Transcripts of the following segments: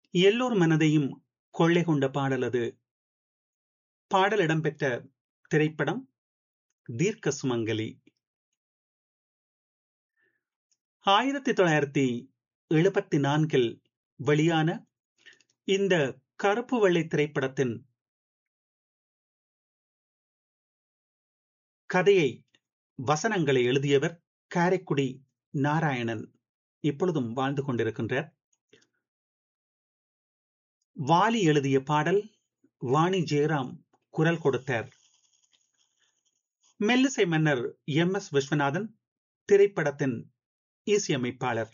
எல்லோர் மனதையும் கொள்ளை கொண்ட பாடல் அது பாடல் இடம்பெற்ற திரைப்படம் தீர்க்க சுமங்கலி ஆயிரத்தி தொள்ளாயிரத்தி எழுபத்தி நான்கில் வெளியான இந்த கருப்பு வெள்ளை திரைப்படத்தின் கதையை வசனங்களை எழுதியவர் காரைக்குடி நாராயணன் இப்பொழுதும் வாழ்ந்து கொண்டிருக்கின்றார் வாலி எழுதிய பாடல் வாணி ஜெயராம் குரல் கொடுத்தார் மெல்லிசை மன்னர் எம் எஸ் விஸ்வநாதன் திரைப்படத்தின் இசையமைப்பாளர்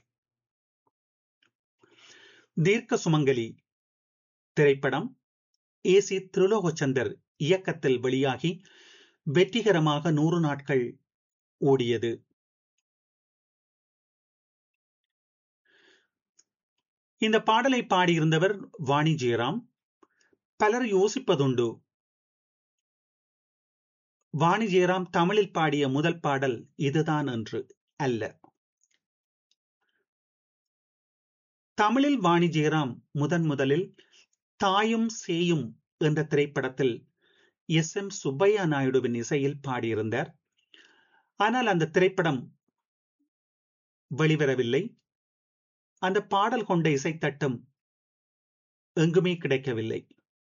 தீர்க்க சுமங்கலி திரைப்படம் ஏ சி திருலோகச்சந்தர் இயக்கத்தில் வெளியாகி வெற்றிகரமாக நூறு நாட்கள் ஓடியது இந்த பாடலை பாடியிருந்தவர் வாணி ஜெயராம் பலர் யோசிப்பதுண்டு வாணி ஜெயராம் தமிழில் பாடிய முதல் பாடல் இதுதான் என்று அல்ல தமிழில் வாணி ஜெயராம் முதன் முதலில் தாயும் சேயும் என்ற திரைப்படத்தில் எஸ் எம் சுப்பையா நாயுடுவின் இசையில் பாடியிருந்தார் ஆனால் அந்த திரைப்படம் வெளிவரவில்லை அந்த பாடல் கொண்ட இசைத்தட்டம் எங்குமே கிடைக்கவில்லை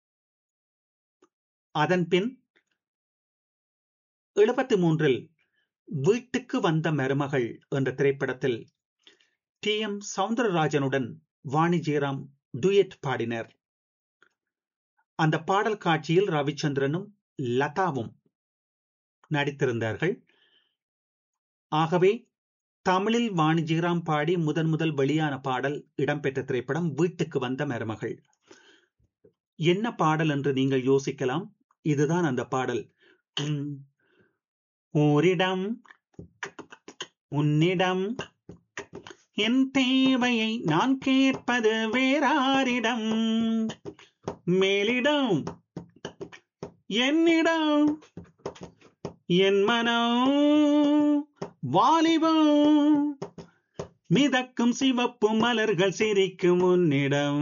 அதன் பின் எழுபத்தி மூன்றில் வீட்டுக்கு வந்த மருமகள் என்ற திரைப்படத்தில் டி எம் சவுந்தரராஜனுடன் வாணி ஜெயராம் டுயட் பாடினர் அந்த பாடல் காட்சியில் ரவிச்சந்திரனும் லதாவும் நடித்திருந்தார்கள் ஆகவே தமிழில் வாணி ஜெயராம் பாடி முதன் முதல் வெளியான பாடல் இடம்பெற்ற திரைப்படம் வீட்டுக்கு வந்த மருமகள் என்ன பாடல் என்று நீங்கள் யோசிக்கலாம் இதுதான் அந்த பாடல் ஓரிடம் உன்னிடம் என் தேவையை நான் கேட்பது வேறாரிடம் மேலிடம் என்னிடம் என் மனம் வாலிபம் மிதக்கும் சிவப்பு மலர்கள் சிரிக்கும் உன்னிடம்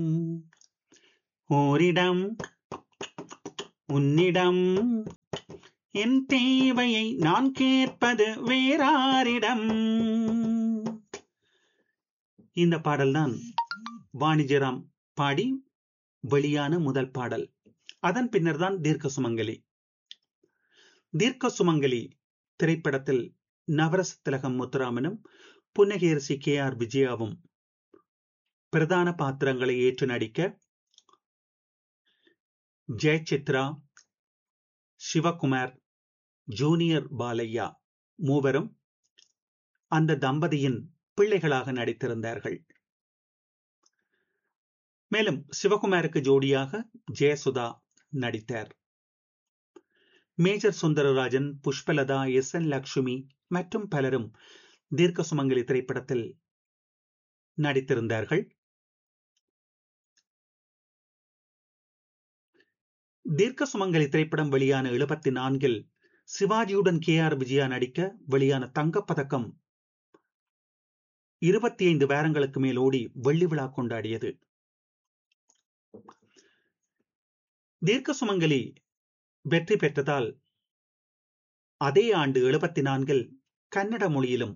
ஓரிடம் உன்னிடம் என் தேவையை நான் கேட்பது வேறாரிடம் இந்த பாடல்தான் வாணிஜராம் பாடி வெளியான முதல் பாடல் அதன் பின்னர் தான் தீர்க்க சுமங்கலி தீர்க்க சுமங்கலி திரைப்படத்தில் நவரச திலகம் முத்துராமனும் புன்னகேரசி கே ஆர் விஜயாவும் பிரதான பாத்திரங்களை ஏற்று நடிக்க ஜெயசித்ரா சிவகுமார் ஜூனியர் பாலையா மூவரும் அந்த தம்பதியின் பிள்ளைகளாக நடித்திருந்தார்கள் மேலும் சிவகுமாருக்கு ஜோடியாக ஜெயசுதா நடித்தார் major Sundararajan Pushpalatha S N Lakshmi மற்றும் பலரும் தீர்க்க சுமங்கலி திரைப்படத்தில் நடித்திருந்தார்கள் தீர்க்க சுமங்கலி திரைப்படம் வெளியான எழுபத்தி நான்கில் சிவாஜியுடன் கே ஆர் விஜயா நடிக்க வெளியான தங்கப்பதக்கம் இருபத்தி ஐந்து வாரங்களுக்கு மேல் ஓடி வெள்ளி விழா கொண்டாடியது தீர்க்க சுமங்கலி வெற்றி பெற்றதால் அதே ஆண்டு எழுபத்தி நான்கில் கன்னட மொழியிலும்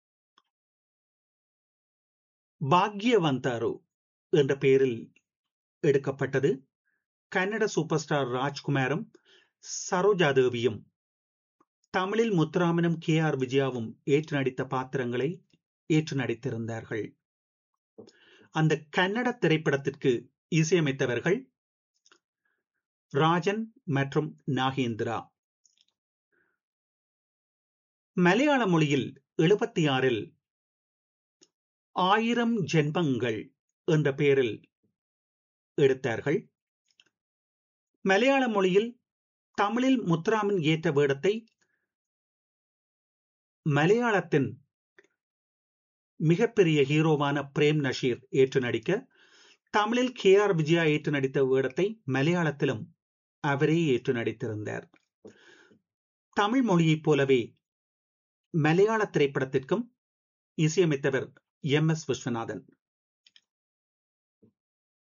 பாக்யவந்தாரு என்ற பெயரில் எடுக்கப்பட்டது கன்னட சூப்பர் ஸ்டார் ராஜ்குமாரும் சரோஜாதேவியும் தமிழில் முத்துராமனும் கே ஆர் விஜயாவும் ஏற்று நடித்த பாத்திரங்களை ஏற்று நடித்திருந்தார்கள் அந்த கன்னட திரைப்படத்திற்கு இசையமைத்தவர்கள் ராஜன் மற்றும் நாகேந்திரா மலையாள மொழியில் எழுபத்தி ஆறில் ஆயிரம் ஜென்மங்கள் என்ற பெயரில் எடுத்தார்கள் மலையாள மொழியில் தமிழில் முத்துராமன் ஏற்ற வேடத்தை மலையாளத்தின் மிகப்பெரிய ஹீரோவான பிரேம் நஷீர் ஏற்று நடிக்க தமிழில் கே ஆர் விஜயா ஏற்று நடித்த வேடத்தை மலையாளத்திலும் அவரே ஏற்று நடித்திருந்தார் தமிழ் மொழியைப் போலவே மலையாள திரைப்படத்திற்கும் இசையமைத்தவர் எம் எஸ் விஸ்வநாதன்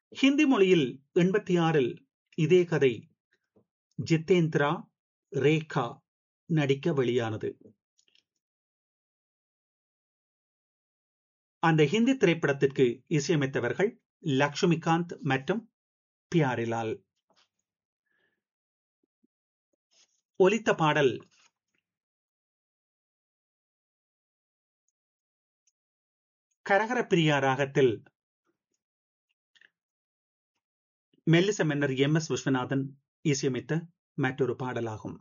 ஹிந்தி மொழியில் எண்பத்தி ஆறில் இதே கதை ஜித்தேந்திரா ரேகா நடிக்க வெளியானது அந்த ஹிந்தி திரைப்படத்திற்கு இசையமைத்தவர்கள் லக்ஷ்மிகாந்த் மற்றும் பியாரிலால் ஒலித்த பாடல் கரகர பிரியா ராகத்தில் மெல்லிச மன்னர் எம் எஸ் விஸ்வநாதன் இசையமைத்த மற்றொரு பாடலாகும்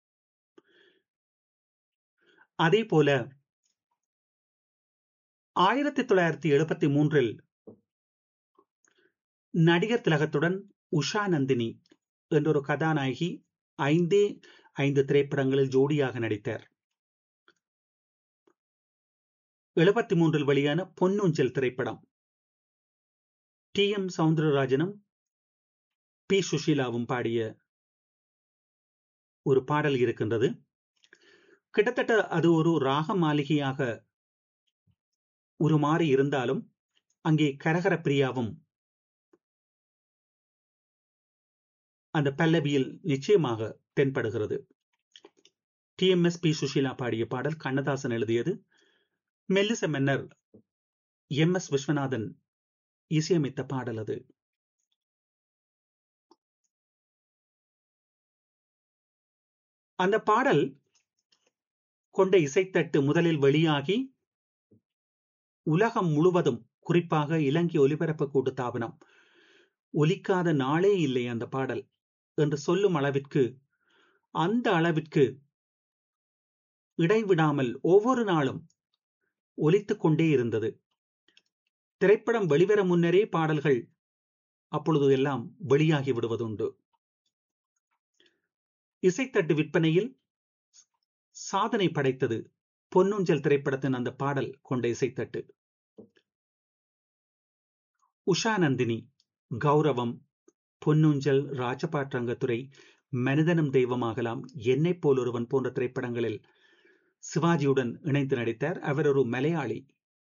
அதே போல ஆயிரத்தி தொள்ளாயிரத்தி எழுபத்தி மூன்றில் நடிகர் திலகத்துடன் உஷா நந்தினி என்றொரு கதாநாயகி ஐந்தே ஐந்து திரைப்படங்களில் ஜோடியாக நடித்தார் எழுபத்தி மூன்றில் வெளியான பொன்னூஞ்சல் திரைப்படம் டி எம் சவுந்தரராஜனும் பி சுஷீலாவும் பாடிய ஒரு பாடல் இருக்கின்றது கிட்டத்தட்ட அது ஒரு ராக மாளிகையாக உருமாறி இருந்தாலும் அங்கே கரகர பிரியாவும் அந்த பல்லவியில் நிச்சயமாக தென்படுகிறது T M S P Susheela பாடிய பாடல் கண்ணதாசன் எழுதியது மெல்லிச மன்னர் எம் எஸ் விஸ்வநாதன் இசையமைத்த பாடல் அது அந்த பாடல் கொண்ட இசைத்தட்டு முதலில் வெளியாகி உலகம் முழுவதும் குறிப்பாக இலங்கை ஒலிபரப்பு கூட்டு தாபனம் ஒலிக்காத நாளே இல்லை அந்த பாடல் என்று சொல்லும் அளவிற்கு அந்த அளவிற்கு இடைவிடாமல் ஒவ்வொரு நாளும் ஒலித்துக் கொண்டே இருந்தது திரைப்படம் வெளிவர முன்னரே பாடல்கள் அப்பொழுது எல்லாம் வெளியாகி விடுவதுண்டு இசைத்தட்டு விற்பனையில் சாதனை படைத்தது பொன்னூஞ்சல் திரைப்படத்தின் அந்த பாடல் கொண்ட இசைத்தட்டு உஷா நந்தினி கௌரவம் பொன்னூஞ்சல் ராஜபாற்றங்கத்துறை மனிதனும் தெய்வமாகலாம் என்னை போல் ஒருவன் போன்ற திரைப்படங்களில் சிவாஜியுடன் இணைந்து நடித்தார் அவர் ஒரு மலையாளி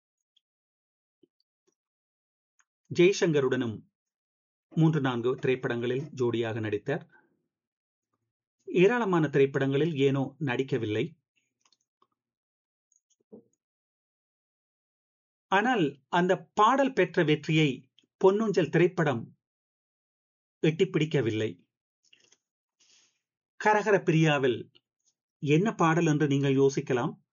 ஜெய்சங்கருடனும் மூன்று நான்கு திரைப்படங்களில் ஜோடியாக நடித்தார் ஏராளமான திரைப்படங்களில் ஏனோ நடிக்கவில்லை ஆனால் அந்த பாடல் பெற்ற வெற்றியை பொன்னூஞ்சல் திரைப்படம் எட்டிப்பிடிக்கவில்லை கரகர பிரியாவில் என்ன பாடல் என்று நீங்கள் யோசிக்கலாம்